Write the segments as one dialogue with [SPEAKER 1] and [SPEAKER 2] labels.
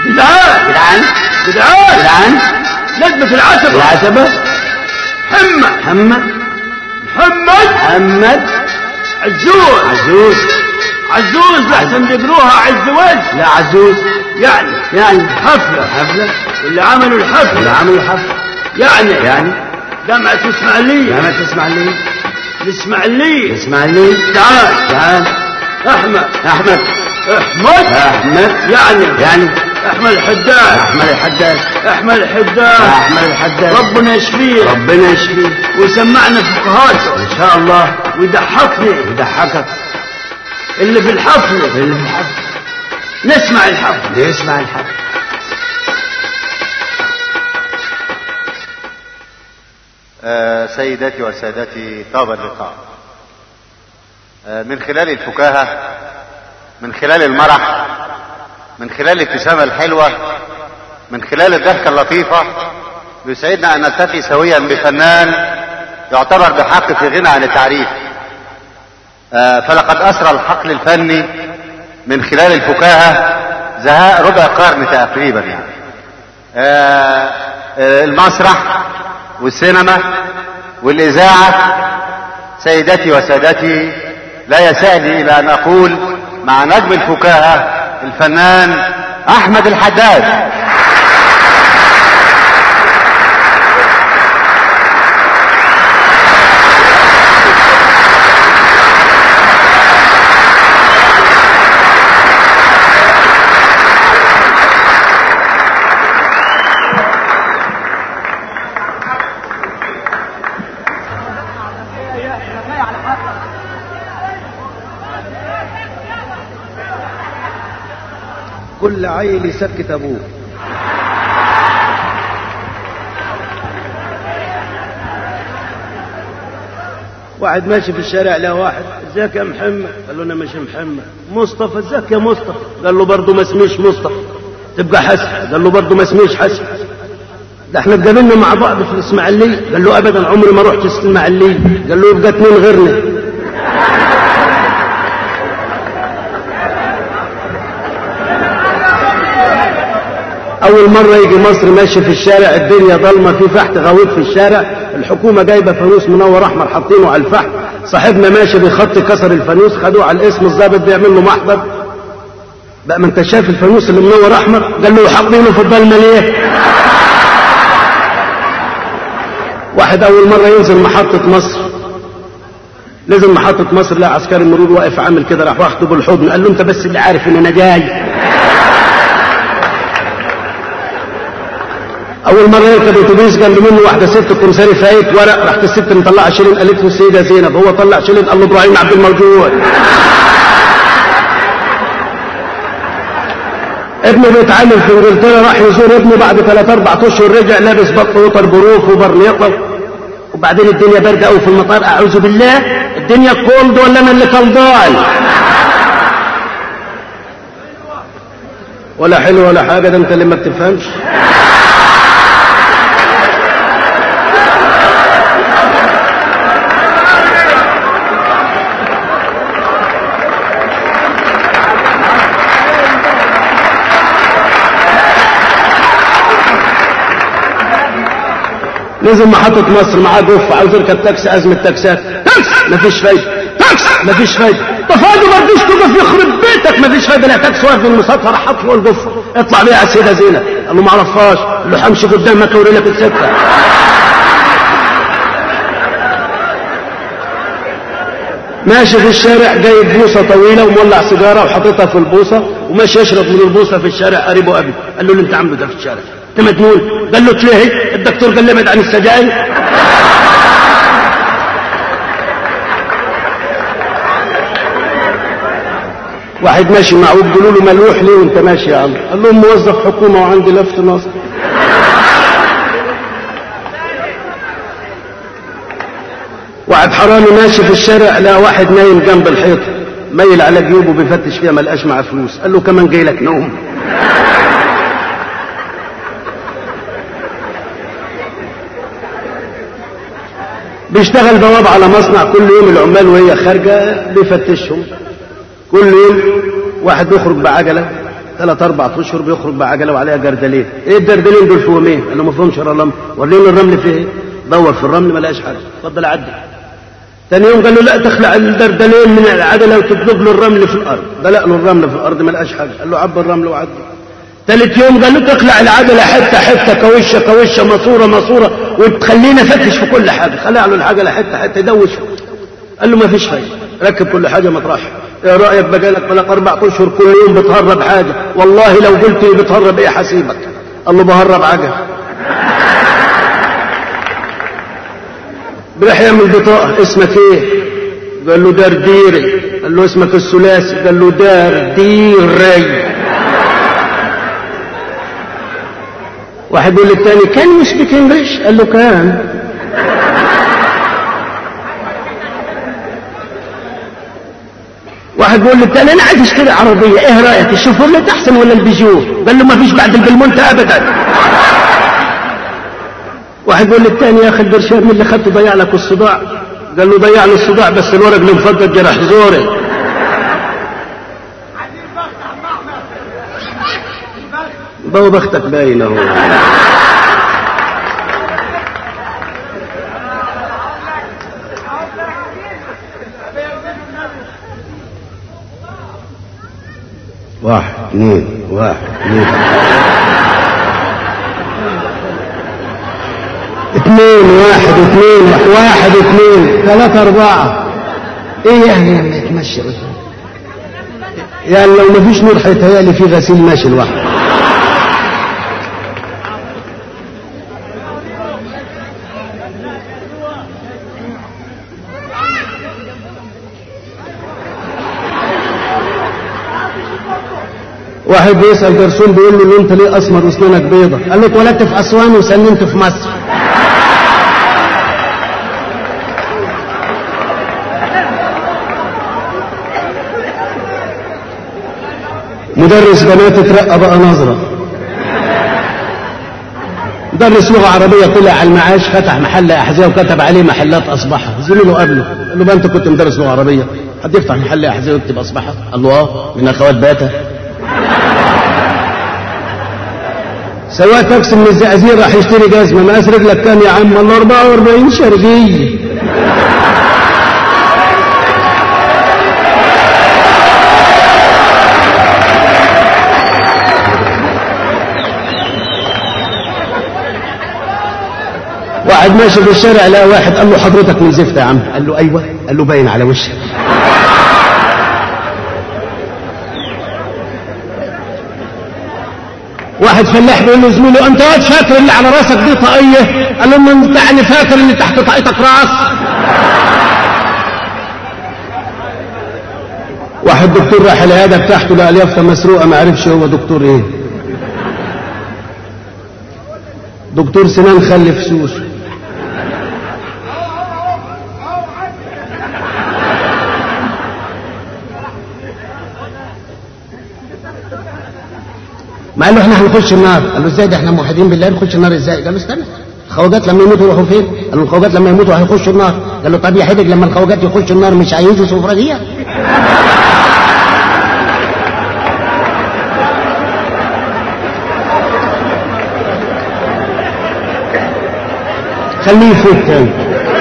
[SPEAKER 1] جدعان
[SPEAKER 2] جدعان
[SPEAKER 1] جدعان
[SPEAKER 2] جدعان
[SPEAKER 1] ندبة العتبة
[SPEAKER 2] العتبة
[SPEAKER 1] حمة
[SPEAKER 2] محمد
[SPEAKER 1] محمد
[SPEAKER 2] محمد
[SPEAKER 1] عزوز
[SPEAKER 2] عزوز
[SPEAKER 1] عزوز لحسن بيقروها عز وجه
[SPEAKER 2] لا عزوز
[SPEAKER 1] يعني
[SPEAKER 2] يعني
[SPEAKER 1] حفلة
[SPEAKER 2] حفلة
[SPEAKER 1] اللي عملوا
[SPEAKER 2] اللي
[SPEAKER 1] الحفلة
[SPEAKER 2] عملوا حفلة
[SPEAKER 1] يعني
[SPEAKER 2] يعني
[SPEAKER 1] جامعة إسماعيلية
[SPEAKER 2] جامعة الإسماعيلية
[SPEAKER 1] الإسماعيلية
[SPEAKER 2] الإسماعيلية
[SPEAKER 1] تعال
[SPEAKER 2] تعال
[SPEAKER 1] أحمد
[SPEAKER 2] أحمد
[SPEAKER 1] أحمد
[SPEAKER 2] أحمد
[SPEAKER 1] يعني
[SPEAKER 2] يعني
[SPEAKER 1] أحمد الحداد
[SPEAKER 2] أحمد الحداد
[SPEAKER 1] أحمد الحداد
[SPEAKER 2] أحمد الحداد
[SPEAKER 1] ربنا يشفيه
[SPEAKER 2] ربنا يشفيه
[SPEAKER 1] ويسمعنا فقهاته
[SPEAKER 2] إن شاء الله
[SPEAKER 1] ويضحكني
[SPEAKER 2] يضحكك
[SPEAKER 1] اللي في الحفلة
[SPEAKER 2] اللي في الحفل
[SPEAKER 1] نسمع الحفلة
[SPEAKER 2] ليسمع الحفل
[SPEAKER 3] آه، سيداتي وسادتي طاب اللقاء آه، من خلال الفكاهة من خلال المرح من خلال الابتسامة الحلوة من خلال الضحكة اللطيفة يسعدنا أن نلتقي سويا بفنان يعتبر بحق في غنى عن التعريف آه، فلقد أسرى الحقل الفني من خلال الفكاهة زهاء ربع قرن تقريبا يعني آه، آه، المسرح والسينما والإذاعة سيداتي وسادتي لا يسعني إلى أن أقول مع نجم الفكاهة الفنان أحمد الحداد
[SPEAKER 4] كل عيل يسكت ابوه واحد ماشي في الشارع لقى واحد ازيك يا محمد قال له انا ماشي محمد مصطفى ازيك يا مصطفى قال له برضه ما اسميش مصطفى تبقى حسن قال له برضه ما اسميش حسن ده احنا اتقابلنا مع بعض في الاسماعيليه قال له ابدا عمري ما رحت الاسماعيليه قال له يبقى اتنين غيرنا اول مره يجي مصر ماشي في الشارع الدنيا ضلمه في فحت غويط في الشارع الحكومه جايبه فانوس منور احمر حاطينه على الفحم صاحبنا ماشي بخط كسر الفانوس خدوه على الاسم الضابط بيعمل له محضر بقى ما انت شايف الفانوس اللي منور احمر قال له حاطينه في الضلمه ليه واحد اول مره ينزل محطه مصر نزل محطه مصر لقى عسكري المرور واقف عامل كده راح واخده بالحضن قال له انت بس اللي عارف ان انا جاي اول مره يركب اتوبيس جنب منه واحده ست كرساري فايت ورق راحت الست مطلعه شيلين قالت له السيده زينب هو طلع شيلين قال له ابراهيم عبد الموجود ابنه بيتعلم في انجلترا راح يزور ابنه بعد ثلاث اربع اشهر رجع لابس بط وطر بروف وبرنيطه وبعدين الدنيا بارده قوي في المطار اعوذ بالله الدنيا كولد ولا انا اللي كلضان ولا حلو ولا حاجه ده انت اللي ما بتفهمش نزل محطة مصر معاه جوف عاوز يركب تاكسي أزمة تاكسات تاكس مفيش فايدة تاكس مفيش فايدة تفاضل ما تجيش تقف يخرب بيتك مفيش فايدة لا تاكس واقف من المسطح راح حط فوق الجوف اطلع بيها على السيدة زينب قال له ما اعرفهاش قال له همشي قدامك اوري لك السكة ماشي في الشارع جايب بوصة طويلة ومولع سيجارة وحاططها في البوصة وماشي يشرب من البوصة في الشارع قريبه أبي قال له اللي انت عامله ده في الشارع انت مجنون قال له تلهي الدكتور قال لي ابعد عن السجاير واحد ماشي معه بيقولوا له ملوح ليه وانت ماشي يا عم قال لهم موظف حكومة وعندي لفت نظر واحد حرامي ماشي في الشارع لقى واحد نايم جنب الحيط ميل على جيوبه بيفتش فيها ما لقاش معاه فلوس قال له كمان جاي لك نوم بيشتغل بواب على مصنع كل يوم العمال وهي خارجة بيفتشهم كل يوم واحد بيخرج بعجلة ثلاث اربع اشهر بيخرج بعجله وعليها جردلين ايه الجردلين دول فيهم ايه قال له ما فيهمش رمل وريني الرمل فيه ايه دور في الرمل ما لقاش حاجه اتفضل عدي ثاني يوم قال له لا تخلع الجردلين من العجله وتدلق له الرمل في الارض دلق له الرمل في الارض ما لقاش حاجه قال له عبي الرمل وعدي ثالث يوم قال له تخلع العجله حته حته كوشه كوشه ماسوره ماسوره وتخلينا فتش في كل حاجه خلع له العجله حته حته يدوش قال له ما فيش فايده ركب كل حاجه مطرحها ايه رايك بقى لك بقى اربع اشهر كل يوم بتهرب حاجه والله لو قلت لي بتهرب ايه حسيبك قال له بهرب عجل راح يعمل بطاقه اسمك ايه قال له درديري قال له اسمك الثلاثي قال له درديري واحد يقول للتاني كان يو سبيك انجلش قال له كان واحد بيقول للتاني انا عايز اشتري عربيه ايه رايك الشوفيرلت احسن ولا البيجو قال له ما فيش بعد البلمونت ابدا واحد بيقول للتاني يا اخي البرشام اللي خدته ضيع لك الصداع قال له ضيع لي الصداع بس الورق اللي مفضل جرح زوري بابا بختك باين اهو واحد اثنين واحد اثنين اثنين واحد اثنين واحد اثنين ثلاثة أربعة ايه يعني لما يتمشى بس يعني لو ما فيش نور هيتهيألي في غسيل ماشي لوحده واحد بيسأل جرسون بيقول له انت ليه اسمر واسنانك بيضة قال له اتولدت في اسوان وسننت في مصر مدرس بنات اترقى بقى نظرة مدرس لغة عربية طلع على المعاش فتح محل أحذية وكتب عليه محلات أصبحة زميله قبله قال له بقى أنت كنت مدرس لغة عربية حد يفتح محل أحذية ويكتب أصبحة قال له آه من أخوات باتا سواق تاكسي من الزقازيق راح يشتري جزمة مقاس رجلك كام يا عم الله 44 شرقية واحد ماشي في الشارع لقى واحد قال له حضرتك من زفت يا عم قال له ايوه قال له باين على وشك واحد فلاح بيقول له زميله انت واد فاكر اللي على راسك دي طاقيه قال له ما انت يعني فاكر اللي تحت طاقيتك راس واحد دكتور راح العياده بتاعته لقى اليافطه مسروقه ما عرفش هو دكتور ايه دكتور سنان خلف سوس ما قال له احنا هنخش النار قال له ازاي ده احنا موحدين بالله نخش النار ازاي قال له استنى الخواجات لما يموتوا يروحوا فين قال له الخواجات لما يموتوا هيخشوا النار قال له طب يا حدق لما الخواجات يخشوا النار مش هيجوا سفرجيه خليه يفوت تاني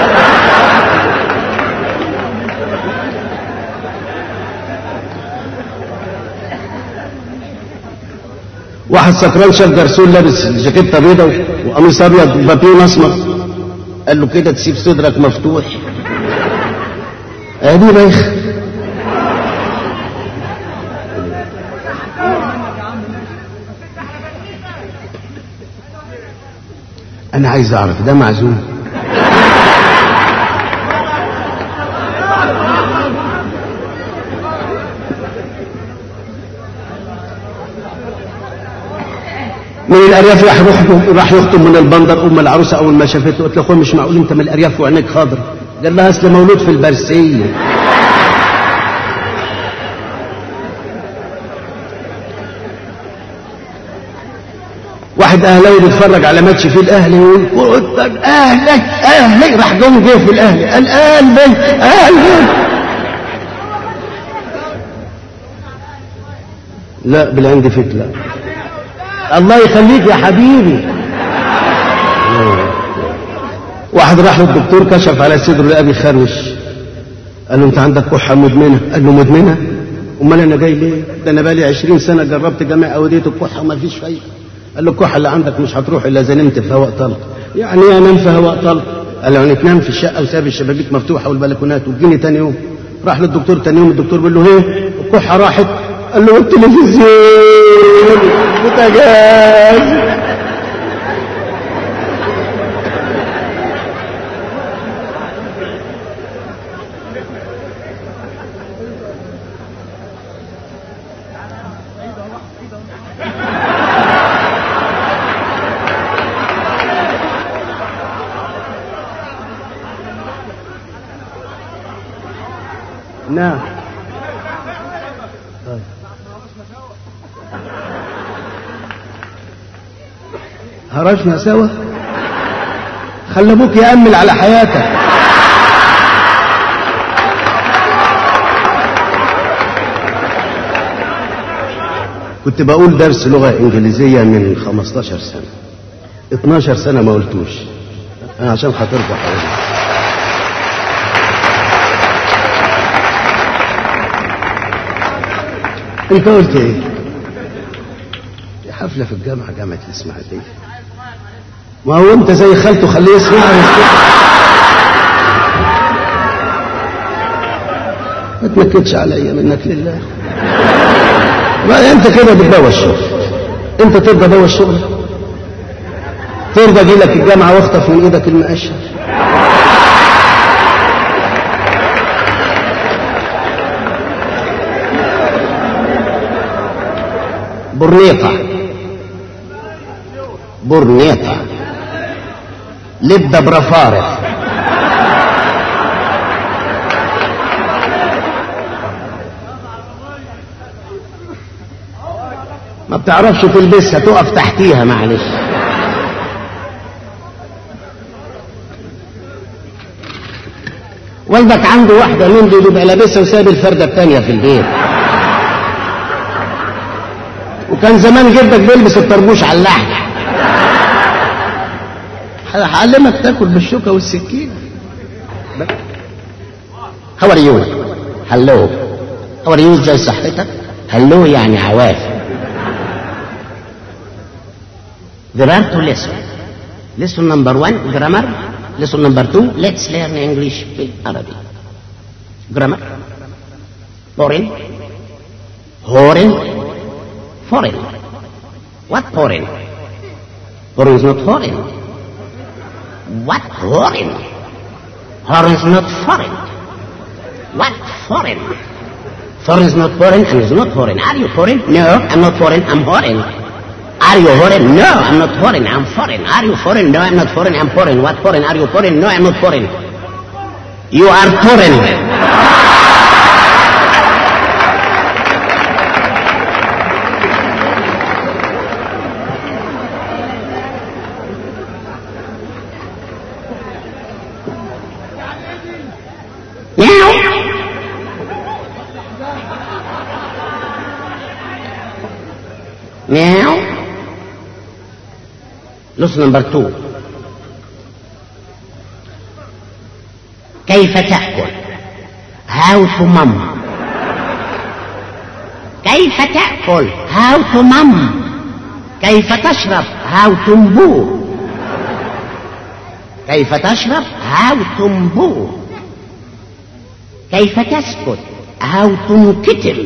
[SPEAKER 4] واحد سكران شاف جرسون لابس جاكيته بيضة وقميص ابيض وبابين اسمر قال له كده تسيب صدرك مفتوح ادي بايخ انا عايز اعرف ده معزوم من الارياف راح يخطب راح يخطب من البندر ام العروسه اول ما شافته قلت له اخويا مش معقول انت من الارياف وعينيك خضر قال لها اصل مولود في البرسيه واحد اهلاوي بيتفرج على ماتش في الاهلي ويقول طب اهلي اهلي راح جون جه في الاهلي قال قلبي اهلي لا بالعند فيك لا الله يخليك يا حبيبي واحد راح للدكتور كشف على صدره لقى بيخربش قال له انت عندك كحه مدمنه قال له مدمنه امال انا جاي ليه ده انا بقالي 20 سنه جربت جميع اوديه الكحه وما فيش فايده قال له الكحه اللي عندك مش هتروح الا اذا نمت في هواء طلق يعني ايه انام في هواء طلق قال له يعني تنام في الشقه وساب الشبابيك مفتوحه والبلكونات وتجيني تاني يوم راح للدكتور تاني يوم الدكتور بيقول له ايه الكحه راحت قال له التلفزيون بوتاجاز نعم طيب. هرشنا سوا خلي ابوك يأمل على حياتك كنت بقول درس لغة إنجليزية من 15 سنة 12 سنة ما قلتوش أنا عشان خاطركم حوالي انت قلت ايه في حفله في الجامعه جامعه الاسماعيليه ما هو انت زي خالته خليه يسمعني ما تنكدش عليا منك لله بقى انت كده بتبوى الشغل انت ترضى بوى الشغل ترضى اجي لك الجامعه واخطف من ايدك المقشه برنيطة برنيطة لبدة برفارف ما بتعرفش تلبسها تقف تحتيها معلش والدك عنده واحدة من دي بيبقى لابسها وساب الفردة التانية في البيت وكان زمان جدك بيلبس الطربوش على اللحم هعلمك تاكل بالشوكة والسكينة هاو ار يو هلو هاو ار يو ازاي صحتك هلو يعني عواف There are two lessons. Lesson number one, grammar. Lesson number two, let's learn English بالعربي. Grammar. Foreign. Foreign. Foreign. What foreign? Foreign is not foreign. What foreign? Foreign is not foreign. What foreign? Foreign is not foreign and is not foreign. Are you foreign? No, I'm not foreign. I'm foreign. Are you foreign? No, I'm not foreign. I'm foreign. Are you foreign? No, I'm not foreign. I'm foreign. What foreign? Are you foreign? No, I'm not foreign. You are foreign. Meow. Meow. Lesson number two. كيف تأكل؟ How to mum. كيف تأكل؟ How to mum. كيف تشرب؟ How to mboo. كيف تشرب؟ How to mboo. كيف تسكت؟ How تنكتم.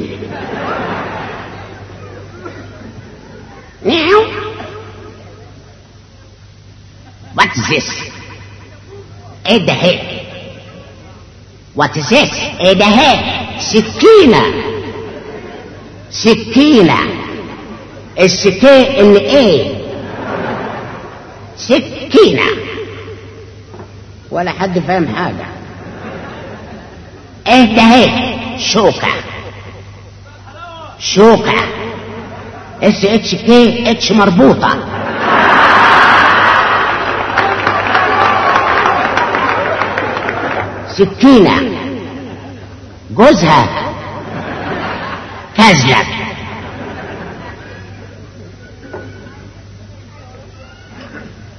[SPEAKER 4] Meow. What's this? ايه ده هي؟ What is this? ايه ده هي؟ سكينة سكينة السكي ان ايه؟ سكينة ولا حد فاهم حاجة ايه ده هي؟ شوكة شوكة اس اتش كي اتش مربوطة سكينة جوزها كذب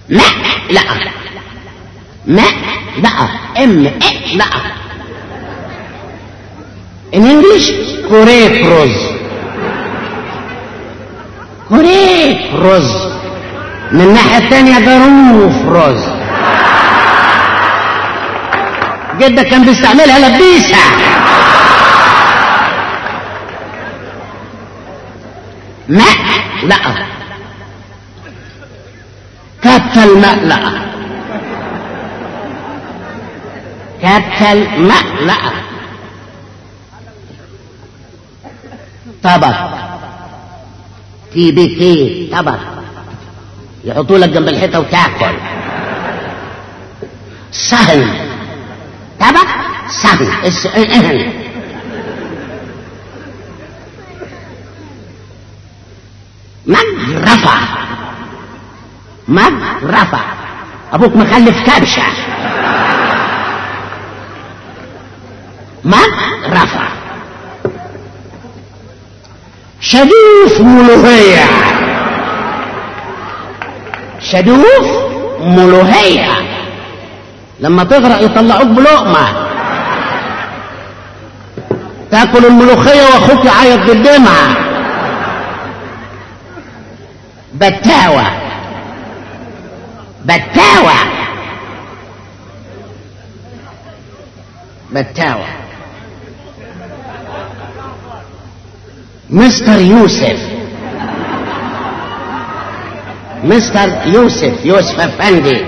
[SPEAKER 5] ما لا ما لا ام إيه لا in English كوريك رز كوريك رز من الناحية الثانية ظروف رز جدك كان بيستعملها لبيسة ماء لا كابتل ماء لا كابتل ماء لا طبق تي بي كي طبق يحطوا لك جنب الحيطه وتاكل صهن طبق صهن الس- اهن مجرفة مجرفة أبوك مخلف كبشة مجرفة شدوف ملوهية شدوف ملوهية لما تغرق يطلعوك بلقمة تاكل الملوخية واخوك يعيط بالدمعة بتاوة بتاوة بتاوة مستر يوسف مستر يوسف يوسف افندي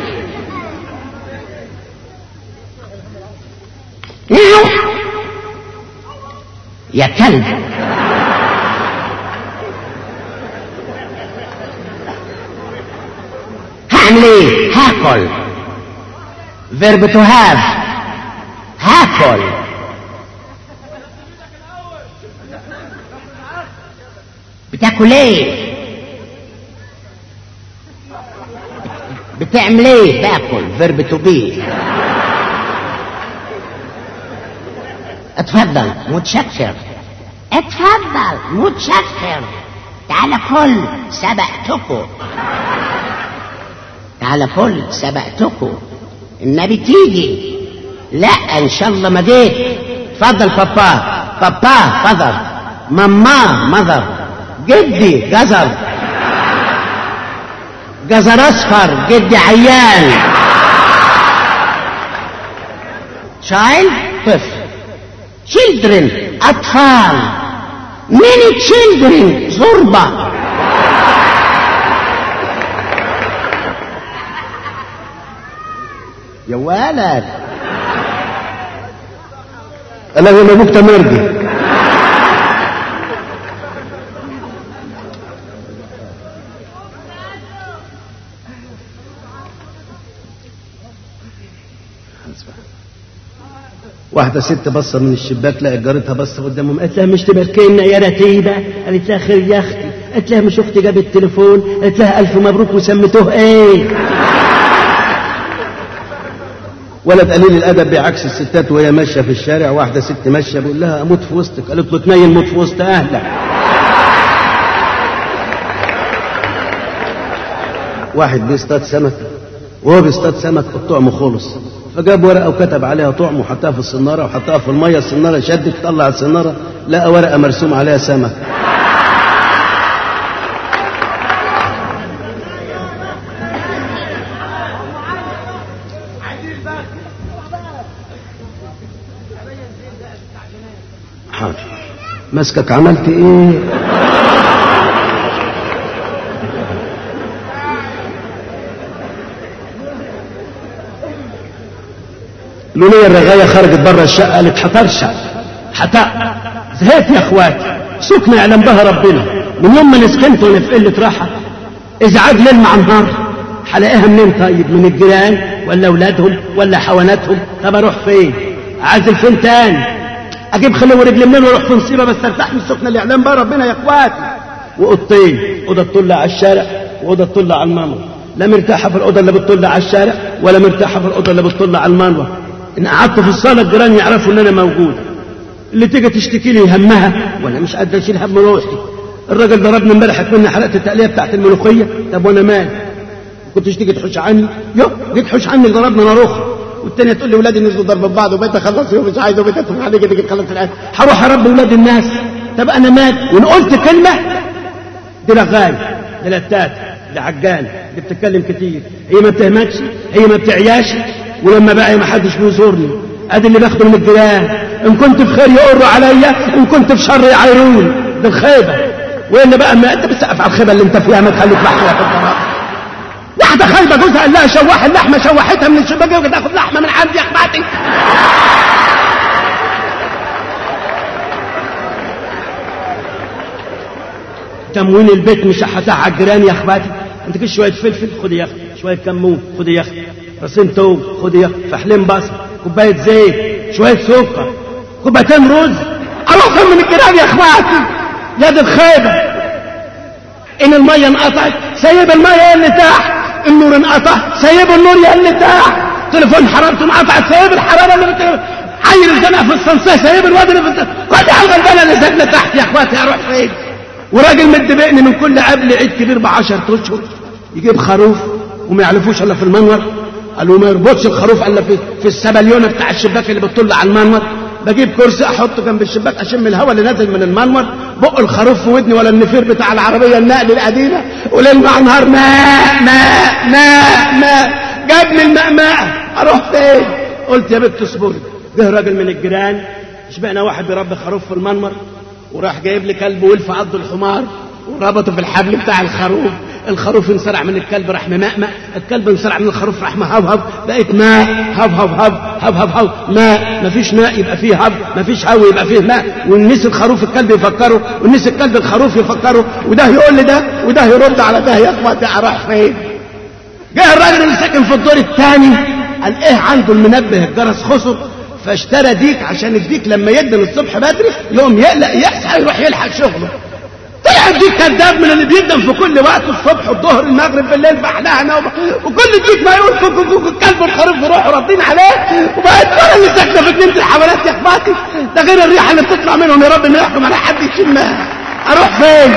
[SPEAKER 5] يا كلب هعمل ايه هاكل فيرب تو هاف هاكل بتاكل ايه بتعمل ايه باكل فيرب تو بي اتفضل متشكر اتفضل متشكر تعال كل سبقتكم تعال كل سبقتكم النبي تيجي لا ان شاء الله ما جيت اتفضل بابا بابا فذر ماما مذر جدي جزر جزر اصفر جدي عيان child طفل children اطفال many children زربه يا ولد
[SPEAKER 4] انا زي ما ابوك تمرجي واحدة ست بصة من الشباك لقت جارتها بصة قدامهم قالت لها مش تباركينا يا رتيبة قالت لها خير يا أختي قالت لها مش أختي جابت التليفون قالت لها ألف مبروك وسميتوه إيه ولد قليل الادب بعكس الستات وهي ماشيه في الشارع واحده ست ماشيه بيقول لها اموت في وسطك قالت له تنيل موت في وسط اهلك واحد بيصطاد سمك وهو بيصطاد سمك الطعم خلص فجاب ورقه وكتب عليها طعم وحطها في الصناره وحطها في الميه الصناره شدت طلع الصناره لقى ورقه مرسوم عليها سمك حاضر مسكك عملت ايه لولية الرغاية خرجت بره الشقة قالت حترشع حتى زهقت يا اخواتي سكنة يعلم بها ربنا من يوم ما نسكنت وانا في قلة راحة ازعاج ليل مع نهار هلاقيها منين طيب من الجيران ولا اولادهم ولا حواناتهم طب اروح فين اعزل فين تاني اجيب خليه ورجل منين واروح في مصيبه بس ارتاح من السكنه اللي يعلم بها ربنا يا اخواتي واوضتين اوضه تطل على الشارع واوضه تطل على المنور لا مرتاحه في الاوضه اللي بتطل على الشارع ولا مرتاحه في الاوضه اللي بتطل على المنور ان قعدت في الصاله الجيران يعرفوا ان انا موجود اللي تيجي تشتكي لي همها وانا مش قادر اشيل هم روحي الراجل ضربني امبارح مني حلقه التقليه بتاعت الملوخيه طب وانا مالي كنتش تيجي تحوش عني يو جيت تحوش عني ضربنا نار اخرى والتانية تقول لي ولادي نزلوا ضرب بعض وبقيت اخلص يوم مش عايز وبقيت ادخل عليك تيجي تخلص العيال هروح اربي ولاد الناس طب انا مات وان قلت كلمه دي لغاية دي لتات دي عجال دي بتتكلم كتير هي ما بتهمتش هي ما بتعياش ولما بقى ما حدش بيزورني ادي اللي باخده من الجيران ان كنت في خير يقروا عليا ان كنت في شر يعايروني دي الخيبه وين بقى ما انت بتسقف على الخيبه اللي انت فيها ما تخليك محشوره في الدماغ واحده خايبه جوزها قال لها شوح اللحمه شوحتها من الشباك وتاخد لحمه من عندي يا اخواتي تموين البيت مش هتاع على الجيران يا اخواتي انت كده شويه فلفل خد يا اخي شويه كمون خد يا اخي راسين توم خد يا اخي فحلين بصل كوبايه زيت شويه سكر كوبايتين رز اروح فين من الجيران يا اخواتي يا دي الخيبه ان الميه انقطعت سيب الميه يا اللي تحت النور انقطع سيب النور يا اللي تحت تليفون حرارته انقطعت سيب الحراره اللي بت... عيل الزنقه في الصنصيه سيب الواد اللي في الصنصيه خد على الغلبانه اللي ساكنه تحت يا اخواتي اروح فين وراجل مدبقني من كل قبل عيد كبير بعشر اشهر يجيب خروف وما يعرفوش الا في المنور قالوا ما يربطش الخروف الا في في السبليونه بتاع الشباك اللي بتطل على المنور بجيب كرسي احطه جنب الشباك اشم الهواء اللي نازل من المنور بق الخروف في ودني ولا النفير بتاع العربيه النقل القديمه وليل مع نهار ماء ماء ماء ماء جاب لي المأماء اروح فين قلت يا بنت اصبري جه راجل من الجيران اشبعنا واحد بيربي خروف في المنور وراح جايب لي كلب ولف عض الحمار وربطه في الحبل بتاع الخروف الخروف انسرع من الكلب راح ممأمأ الكلب انسرع من الخروف راح مهوهو بقيت ماء هب هب هب هب هب هب ماء مفيش ماء يبقى فيه هب مفيش هو يبقى فيه ماء والناس الخروف الكلب يفكروا والناس الكلب الخروف يفكروا وده يقول لي ده وده يرد على ده يا اخواتي اروح فين جه الراجل اللي ساكن في الدور الثاني قال ايه عنده المنبه الجرس خسر فاشترى ديك عشان الديك لما يدن الصبح بدري يوم يقلق يصحى يروح يلحق شغله طلع الديك كذاب من اللي بيدن في كل وقت الصبح الظهر المغرب بالليل بحلها نوم وكل ديك ما يقول كوك كوك كوك الكلب والخروف يروحوا راضين عليه وبقت انا اللي ساكنه في جنينه الحيوانات يا اخواتي ده غير الريحه اللي بتطلع منهم يا رب انه يحكم على حد يشمها اروح فين؟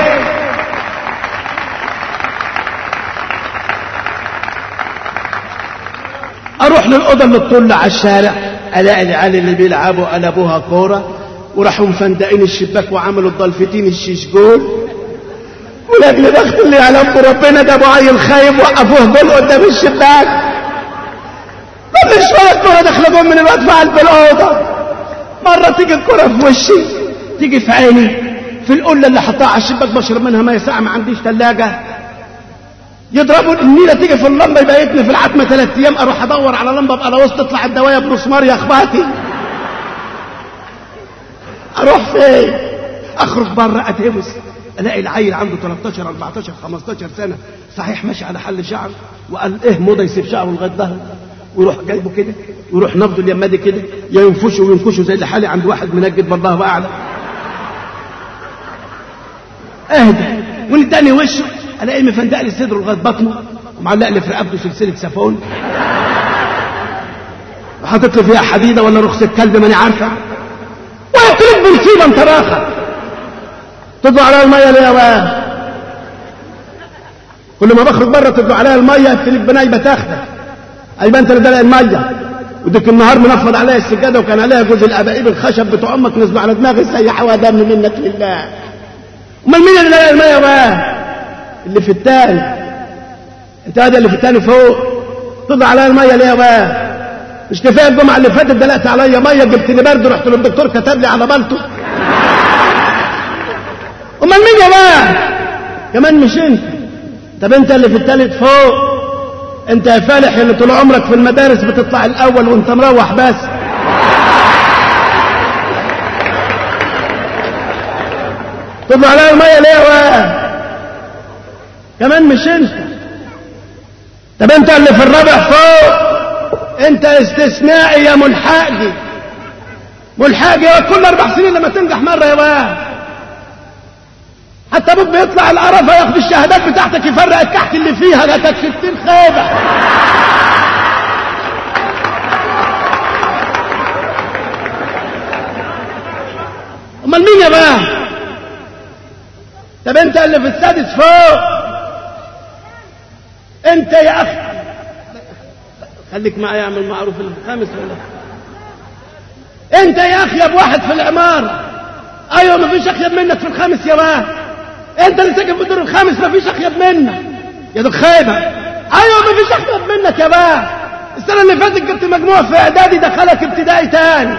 [SPEAKER 4] اروح للاوضه اللي تطل على الشارع الاقي العيال اللي بيلعبوا قلبوها كوره وراحوا مفندقين الشباك وعملوا الضلفتين الشيش جول ولاجل بخت اللي يعلم ربنا ده ابو عيل خايب وقفوه جول قدام الشباك كل شويه الكوره داخله جول من الواد في قلب الاوضه مره تيجي الكوره في وشي تيجي في عيني في القله اللي حطها على الشباك بشرب منها ميه ساعه ما عنديش ثلاجه يضربوا النيله تيجي في اللمبه يبيتني في العتمه ثلاث ايام اروح ادور على لمبه ابقى وسط تطلع الدوايه بمسمار يا اخواتي اروح فين اخرج بره اتهوس الاقي العيل عنده 13 14 15 سنه صحيح ماشي على حل شعر وقال ايه موضه يسيب شعره لغايه ظهره ويروح جايبه كده ويروح نفضه اليمادي كده يا ينفشه وينكشه زي اللي حالي عند واحد منجد بالله واعلى اهدى ونداني وشه الاقي مفندق لي صدره لغايه بطنه ومعلق لي في رقبته سلسله سافون وحاطط لي فيها حديده ولا رخصه كلب ماني عارفه ويطلب بمصيبه انت راخه تطلع عليها الميه ليه يا واد كل ما بخرج بره تطلع عليها الميه تلف بنايبه تاخدك ايبقى انت اللي دلق الميه وديك النهار منفض عليها السجاده وكان عليها جزء الابائيب الخشب بتوع امك نزلوا على دماغي سيحوا دم منك لله امال مين اللي دلق الميه بقى اللي في التاني انت هذا اللي في التاني فوق تطلع عليها الميه ليه بقى مش كفايه الجمعه اللي فاتت دلقت عليا ميه جبت لي برد رحت للدكتور كتب لي على بلطو امال مين يا بقى كمان مش انت طب انت اللي في التالت فوق انت يا فالح اللي طول عمرك في المدارس بتطلع الاول وانت مروح بس تطلع عليها الميه ليه بقى كمان مش انت طب انت اللي في الرابع فوق انت استثنائي يا ملحقي ملحقي يا كل اربع سنين لما تنجح مره يا بقى حتى ابوك بيطلع القرفه ياخد الشهادات بتاعتك يفرق الكحك اللي فيها ده كانت 60 خيبه امال مين يا بقى طب انت اللي في السادس فوق انت يا اخي خليك معايا اعمل معروف الخامس ولا انت يا اخي ابو واحد في العمارة ايوه ما فيش اخيب منك في الخامس يا باه انت اللي ساكن في الدور الخامس ما فيش اخيب منك يا دوك خايبة ايوه ما فيش اخيب منك يا باه السنة اللي فاتت جبت مجموع في اعدادي دخلك ابتدائي تاني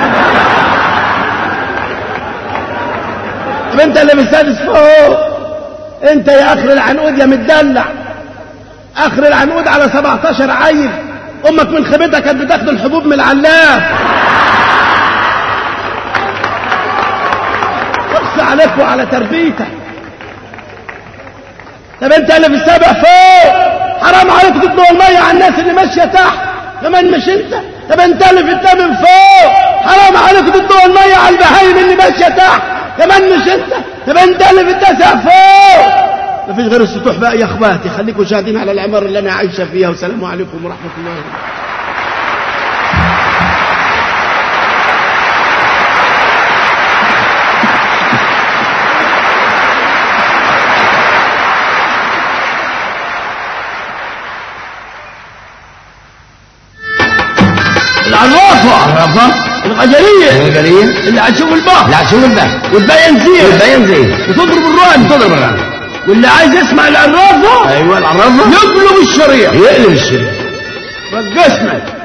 [SPEAKER 4] طب انت اللي بالسادس فوق انت يا اخر العنقود يا متدلع اخر العنقود على 17 عيل امك من خيبتها كانت بتاخد الحبوب من العلاف اقصى عليك وعلى تربيتك طب انت اللي في السابع فوق حرام عليك تطلع المية على الناس اللي ماشية تحت كمان مش انت طب انت اللي في الثامن فوق حرام عليك تطلع المية على البهايم اللي ماشية تحت كمان مش انت طب انت اللي في التاسع فوق مفيش غير السطوح بقى يا اخواتي خليكم شاهدين على العمارة اللي انا عايشة فيها والسلام عليكم ورحمة الله وبركاته
[SPEAKER 1] العرافة
[SPEAKER 2] عرفة
[SPEAKER 1] الغجرية
[SPEAKER 2] الجرية
[SPEAKER 1] اللي هتشوف البحر
[SPEAKER 2] لا شوف الباب
[SPEAKER 1] وتبين زين
[SPEAKER 2] البيان زين
[SPEAKER 1] وتضرب الران
[SPEAKER 2] تضرب الرمل
[SPEAKER 1] واللي عايز يسمع العرافة
[SPEAKER 2] ايوه العرفة
[SPEAKER 1] يقلب الشريط
[SPEAKER 2] يقلب الشريط
[SPEAKER 1] رقصنا